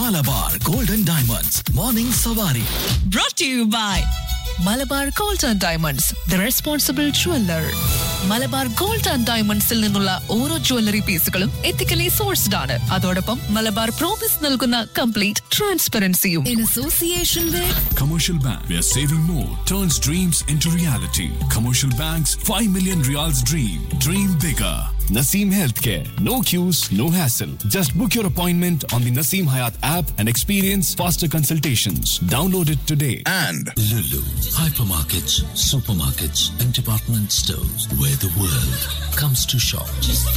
Malabar golden diamonds morning Savari brought to you by Malabar gold and diamonds the responsible jeweller Malabar gold and ഡയമണ്ട്സിൽ നിന്നുള്ള ഓരോ jewellery പീസുകളും ethically sourced ആണ് അതോടൊപ്പം മലബാർ പ്രോമിസ് നൽകുന്ന കംപ്ലീറ്റ് ട്രാൻസ്പെറൻസിയും in association with Commercial Bank, where saving more turns dreams into reality. Commercial Bank's 5 million reals dream. Dream bigger. Naseem Healthcare. No queues, no hassle. Just book your appointment on the Naseem Hayat app and experience faster consultations. Download it today. and Lulu, hypermarkets, supermarkets, and department stores where the world comes to shop.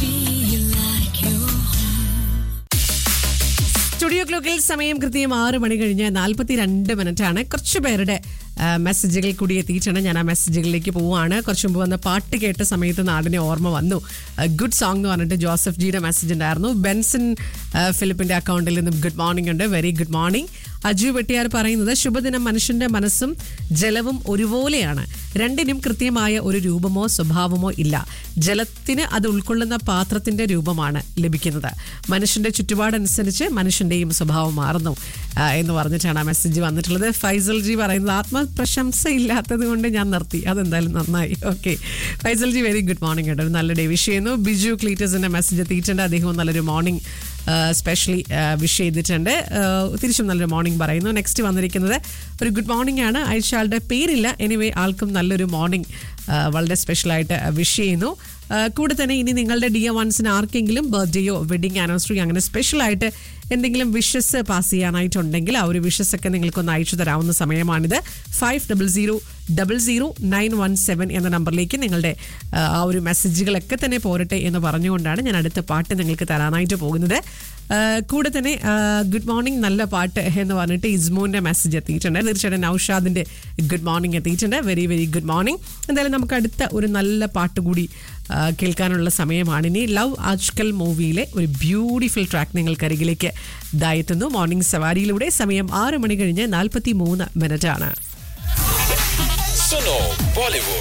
Studio ക്ലോക്കിൽ സമയം കൃത്യം ആറ് മണി കഴിഞ്ഞ് നാൽപ്പത്തി രണ്ട് minute ആണ് കുറച്ച് പേരുടെ ആ, മെസ്സേജുകൾ കൂടി എത്തിയിട്ടുണ്ട് ഞാൻ ആ മെസ്സേജുകളിലേക്ക് പോവുകയാണ് കുറച്ച് മുമ്പ് വന്ന പാട്ട് കേട്ട സമയത്ത് നാടിനെ ഓർമ്മ വന്നു ഗുഡ് സോങ് എന്ന് പറഞ്ഞിട്ട് ജോസഫ് ജിയുടെ മെസ്സേജ് ഉണ്ടായിരുന്നു ബെൻസൺ ആ, ഫിലിപ്പിന്റെ അക്കൗണ്ടിൽ നിന്നും ഗുഡ് മോർണിംഗ് ഉണ്ട് very good morning Aju Vettiyar പറയുന്നത് ശുഭദിനം മനുഷ്യന്റെ മനസ്സും ജലവും ഒരുപോലെയാണ് രണ്ടിനും കൃത്യമായ ഒരു രൂപമോ സ്വഭാവമോ ഇല്ല ജലത്തിന് അത് ഉൾക്കൊള്ളുന്ന പാത്രത്തിന്റെ രൂപമാണ് ലഭിക്കുന്നത് മനുഷ്യന്റെ ചുറ്റുപാടനുസരിച്ച് മനുഷ്യന്റെയും സ്വഭാവം മാറുന്നു ആ, എന്ന് പറഞ്ഞിട്ടാണ് ആ മെസ്സേജ് വന്നിട്ടുള്ളത് ഫൈസൽ ജി പറയുന്നത് ആത്മപ്രശംസ ഇല്ലാത്തത് കൊണ്ട് ഞാൻ നിർത്തി അതെന്തായാലും നന്നായി okay Faisal ji very good morning കേട്ടോ ഒരു നല്ല ഡേ വിഷ് ചെയ്യുന്നു ബിജു ക്ലീറ്റസിന്റെ മെസ്സേജ് എത്തിയിട്ടുണ്ട് അദ്ദേഹം നല്ലൊരു മോർണിംഗ് സ്പെഷ്യലി വിഷ് ചെയ്തിട്ടുണ്ട് ആ, തിരിച്ചും നല്ലൊരു മോർണിംഗ് പറയുന്നു നെക്സ്റ്റ് വന്നിരിക്കുന്നത് ഒരു ഗുഡ് മോർണിംഗ് ആണ് അയച്ചയാളുടെ പേരില്ല എനിവേ ആൾക്കും നല്ലൊരു മോർണിംഗ് വളരെ സ്പെഷ്യലായിട്ട് വിഷ് ചെയ്യുന്നു ആ, കൂടെ തന്നെ ഇനി നിങ്ങളുടെ ഡി എ വൺസിന് ആർക്കെങ്കിലും ബർത്ത്ഡേയോ വെഡിങ് ആനിവേഴ്സറി അങ്ങനെ സ്പെഷ്യലായിട്ട് എന്തെങ്കിലും വിഷസ് പാസ് ചെയ്യാനായിട്ടുണ്ടെങ്കിൽ ആ ഒരു വിഷസ് ഒക്കെ നിങ്ങൾക്കൊന്ന് അയച്ചു തരാവുന്ന സമയമാണിത് five double zero double zero nine one seven എന്ന നമ്പറിലേക്ക് നിങ്ങളുടെ ആ, ആ ഒരു മെസ്സേജുകളൊക്കെ തന്നെ പോരട്ടെ എന്ന് പറഞ്ഞുകൊണ്ടാണ് ഞാൻ അടുത്ത പാട്ട് നിങ്ങൾക്ക് തരാനായിട്ട് പോകുന്നത് ആ, കൂടെ തന്നെ ഗുഡ് മോർണിംഗ് നല്ല പാട്ട് എന്ന് പറഞ്ഞിട്ട് ഇസ്മോന്റെ മെസ്സേജ് എത്തിയിട്ടുണ്ട് തീർച്ചയായിട്ടും നൌഷാദിന്റെ ഗുഡ് മോർണിംഗ് എത്തിയിട്ടുണ്ട് വെരി വെരി ഗുഡ് മോർണിംഗ് എന്തായാലും നമുക്ക് അടുത്ത ഒരു നല്ല പാട്ട് കൂടി ആ, കേൾക്കാനുള്ള സമയമാണ് ഇനി ലവ് ആജ്കൽ മൂവിയിലെ ഒരു ബ്യൂട്ടിഫുൾ ട്രാക്ക് നിങ്ങൾക്കരികിലേക്ക് ഇതായെത്തുന്നു മോർണിംഗ് സവാരിയിലൂടെ സമയം ആറ് മണി കഴിഞ്ഞ് നാൽപ്പത്തി മൂന്ന് മിനിറ്റ് ആണ് Suno Bollywood.